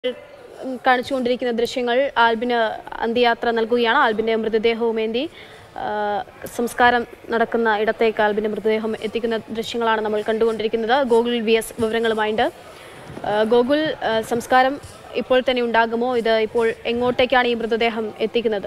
ഉം, കാണിച്ചുകൊണ്ടിരിക്കുന്ന ദൃശ്യങ്ങൾ ആൽബിന് അന്ത്യയാത്ര നൽകുകയാണ് ആൽബിന്റെ മൃതദേഹവുമേന്തി ആ, സംസ്കാരം നടക്കുന്ന ഇടത്തേക്ക് ആൽബിന്റെ മൃതദേഹം എത്തിക്കുന്ന ദൃശ്യങ്ങളാണ് നമ്മൾ കണ്ടുകൊണ്ടിരിക്കുന്നത് ഗോകുൽ വി എസ് വിവരങ്ങളുമായിട്ട് ആ, ഗോകുൽ ആ, സംസ്കാരം ഇപ്പോൾ തന്നെ ഉണ്ടാകുമോ ഇത് ഇപ്പോൾ എങ്ങോട്ടേക്കാണ് ഈ മൃതദേഹം എത്തിക്കുന്നത്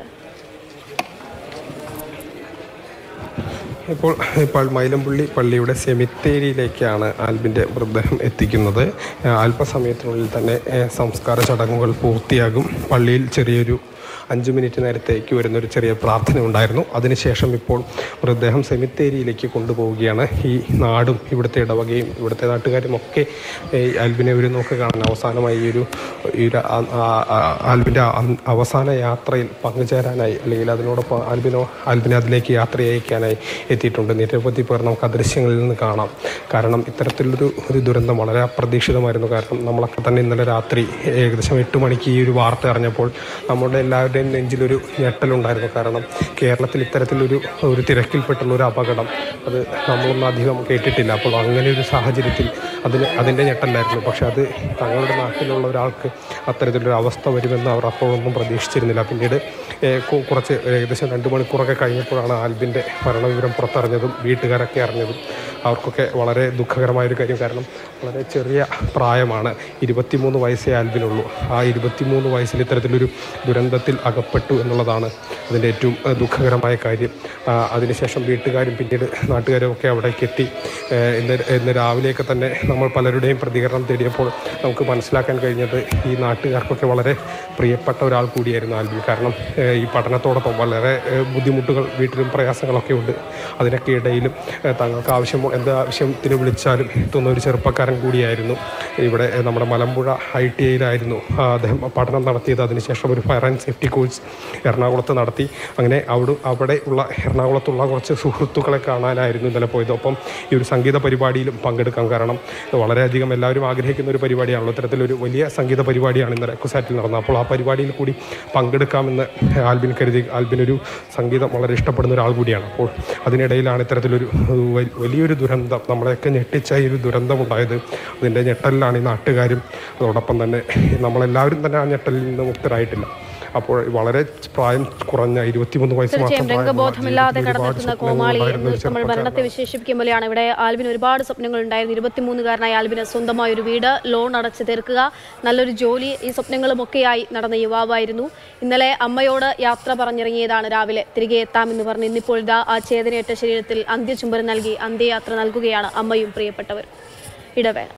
ഇപ്പോൾ ഇപ്പോൾ മൈലമ്പുള്ളി പള്ളിയുടെ സെമിത്തേരിയിലേക്കാണ് ആൽബിൻ്റെ മൃതദേഹം എത്തിക്കുന്നത് ആ, അല്പസമയത്തിനുള്ളിൽ തന്നെ ഏ, സംസ്കാര ചടങ്ങുകൾ പൂർത്തിയാകും പള്ളിയിൽ ചെറിയൊരു അഞ്ച് മിനിറ്റ് നേരത്തേക്ക് വരുന്നൊരു ചെറിയ പ്രാർത്ഥന ഉണ്ടായിരുന്നു അതിനുശേഷം ഇപ്പോൾ മൃതദേഹം സെമിത്തേരിയിലേക്ക് കൊണ്ടുപോവുകയാണ് ഈ നാടും ഇവിടുത്തെ ഇടവകയും ഇവിടുത്തെ നാട്ടുകാരും ഒക്കെ ഈ ആൽബിനെ ഒരു നോക്ക് കാണാൻ അവസാനമായി ഈ ഒരു ഈ ഒരു ആ- ആ- ആ- ആൽബിൻ്റെ അ- അവസാന യാത്രയിൽ പങ്കുചേരാനായി അല്ലെങ്കിൽ അതിനോടൊപ്പം ആൽബിനോ ആൽബിനെ അതിലേക്ക് യാത്ര അയക്കാനായി എത്തിയിട്ടുണ്ട് നിരവധി പേർ നമുക്ക് ആ ദൃശ്യങ്ങളിൽ നിന്ന് കാണാം കാരണം ഇത്തരത്തിലൊരു ഒരു ദുരന്തം വളരെ അപ്രതീക്ഷിതമായിരുന്നു കാരണം നമ്മളൊക്കെ തന്നെ ഇന്നലെ രാത്രി ഏകദേശം എട്ട് മണിക്ക് ഈ ഒരു വാർത്ത അറിഞ്ഞപ്പോൾ നമ്മുടെ എല്ലാവരുടെയും നെഞ്ചിലൊരു ഞെട്ടലുണ്ടായിരുന്നു കാരണം കേരളത്തിൽ ഇത്തരത്തിലൊരു ഒരു തിരക്കിൽപ്പെട്ടുള്ള ഒരു അപകടം അത് നമ്മളൊന്നും അധികം കേട്ടിട്ടില്ല അപ്പോൾ അങ്ങനെ ഒരു സാഹചര്യത്തിൽ അതിന് അതിൻ്റെ ഞെട്ടലായിരുന്നു പക്ഷെ അത് തങ്ങളുടെ നാട്ടിലുള്ള ഒരാൾക്ക് അത്തരത്തിലൊരു അവസ്ഥ വരുമെന്ന് അവർ അപ്പോഴൊന്നും പ്രതീക്ഷിച്ചിരുന്നില്ല പിന്നീട് ഏഹ്, കു- കുറച്ച് ഏകദേശം രണ്ട് മണിക്കൂറൊക്കെ കഴിഞ്ഞപ്പോഴാണ് ആൽബിൻ്റെ മരണവിവരം പുറത്തറിഞ്ഞതും വീട്ടുകാരൊക്കെ അറിഞ്ഞതും അവർക്കൊക്കെ വളരെ ദുഃഖകരമായൊരു കാര്യം കാരണം വളരെ ചെറിയ പ്രായമാണ് ഇരുപത്തിമൂന്ന് വയസ്സേ ആൽബിനുള്ളൂ ആ ഇരുപത്തിമൂന്ന് വയസ്സിൽ ഇത്തരത്തിലൊരു ദുരന്തത്തിൽ അകപ്പെട്ടു എന്നുള്ളതാണ് അതിൻ്റെ ഏറ്റവും ഏഹ്, ദുഃഖകരമായ കാര്യം ആ, അതിനുശേഷം വീട്ടുകാരും പിന്നീട് നാട്ടുകാരും ഒക്കെ അവിടേക്ക് എത്തി ഏഹ്, ഇന്ന് ഇന്ന് രാവിലെയൊക്കെ തന്നെ നമ്മൾ പലരുടെയും പ്രതികരണം തേടിയപ്പോൾ നമുക്ക് മനസ്സിലാക്കാൻ കഴിഞ്ഞത് ഈ നാട്ടുകാർക്കൊക്കെ വളരെ പ്രിയപ്പെട്ട ഒരാൾ കൂടിയായിരുന്നു ആൽബിൻ കാരണം ഏഹ്, ഈ പഠനത്തോടൊപ്പം വളരെ ഏഹ്, ബുദ്ധിമുട്ടുകൾ വീട്ടിലും പ്രയാസങ്ങളൊക്കെ ഉണ്ട് അതിനൊക്കെ ഇടയിലും ഏഹ്, തങ്ങൾക്ക് ആവശ്യമോ എന്ത് ആവശ്യത്തിന് വിളിച്ചാലും എത്തുന്ന ഒരു ചെറുപ്പക്കാരൻ കൂടിയായിരുന്നു ഇവിടെ ഏഹ്, നമ്മുടെ മലമ്പുഴ ഐ ടി ഐയിലായിരുന്നു അദ്ദേഹം പഠനം നടത്തിയത് അതിനുശേഷം ഒരു ഫയർ ആൻഡ് സേഫ്റ്റി കോഴ്സ് എറണാകുളത്ത് നടത്തി അങ്ങനെ അവിടെ അവിടെ ഉള്ള എറണാകുളത്തുള്ള കുറച്ച് സുഹൃത്തുക്കളെ കാണാനായിരുന്നു ഇന്നലെ പോയത് ഒപ്പം ഈ ഒരു സംഗീത പരിപാടിയിലും പങ്കെടുക്കാം കാരണം വളരെയധികം എല്ലാവരും ആഗ്രഹിക്കുന്ന ഒരു പരിപാടിയാണല്ലോ ഇത്തരത്തിലൊരു വലിയ സംഗീത പരിപാടിയാണ് ഇന്നലെ കുസാറ്റിൽ നടന്നത് അപ്പോൾ ആ പരിപാടിയിൽ കൂടി പങ്കെടുക്കാമെന്ന് ആൽബിൻ കരുതി ആൽബിൻ ഒരു സംഗീതം വളരെ ഇഷ്ടപ്പെടുന്ന ഒരാൾ കൂടിയാണ് അപ്പോൾ അതിനിടയിലാണ് ഇത്തരത്തിലൊരു ഒരു വ- വലിയൊരു ദുരന്തം നമ്മളെയൊക്കെ ഞെട്ടിച്ച ഈ ഒരു ദുരന്തം ഉണ്ടായത് അതിൻ്റെ ഞെട്ടലിലാണ് ഈ നാട്ടുകാരും അതോടൊപ്പം തന്നെ നമ്മളെല്ലാവരും തന്നെ ആ ഞെട്ടലിൽ നിന്ന് മുക്തരായിട്ടില്ല അപ്പോൾ വളരെ പ്രായം കുറഞ്ഞ ഇരുപത്തിമൂന്ന് വയസ്സ് മാത്രം തീർച്ചയായും പ്രായമുള്ള രംഗബോധമില്ലാതെ ജീവിതത്തിൽ ഒരുപാട് കടന്നെത്തുന്ന സ്വപ്നങ്ങൾ കോമാളി ഉണ്ടായിരുന്ന എന്ന് ഒരു നമ്മൾ മരണത്തെ ചെറുപ്പക്കാരനാണ്. വിശേഷിപ്പിക്കും പോലെയാണ് ഇവിടെ ആൽബിന് ഒരുപാട് സ്വപ്നങ്ങൾ ഉണ്ടായിരുന്നു ഇരുപത്തിമൂന്നുകാരനായ ആൽബിന് സ്വന്തമായ ഒരു വീട് ലോൺ അടച്ച് തീർക്കുക നല്ലൊരു ജോലി ഈ സ്വപ്നങ്ങളും ഒക്കെയായി നടന്ന യുവാവായിരുന്നു ഇന്നലെ അമ്മയോട് യാത്ര പറഞ്ഞിറങ്ങിയതാണ് രാവിലെ തിരികെ എത്താമെന്ന് പറഞ്ഞ് ഇന്നിപ്പോൾ ഇതാ ആ ചേതനയേറ്റ ശരീരത്തിൽ അന്ത്യചുംബനം നൽകി അന്ത്യയാത്ര നൽകുകയാണ് അമ്മയും പ്രിയപ്പെട്ടവർ ഇടവേള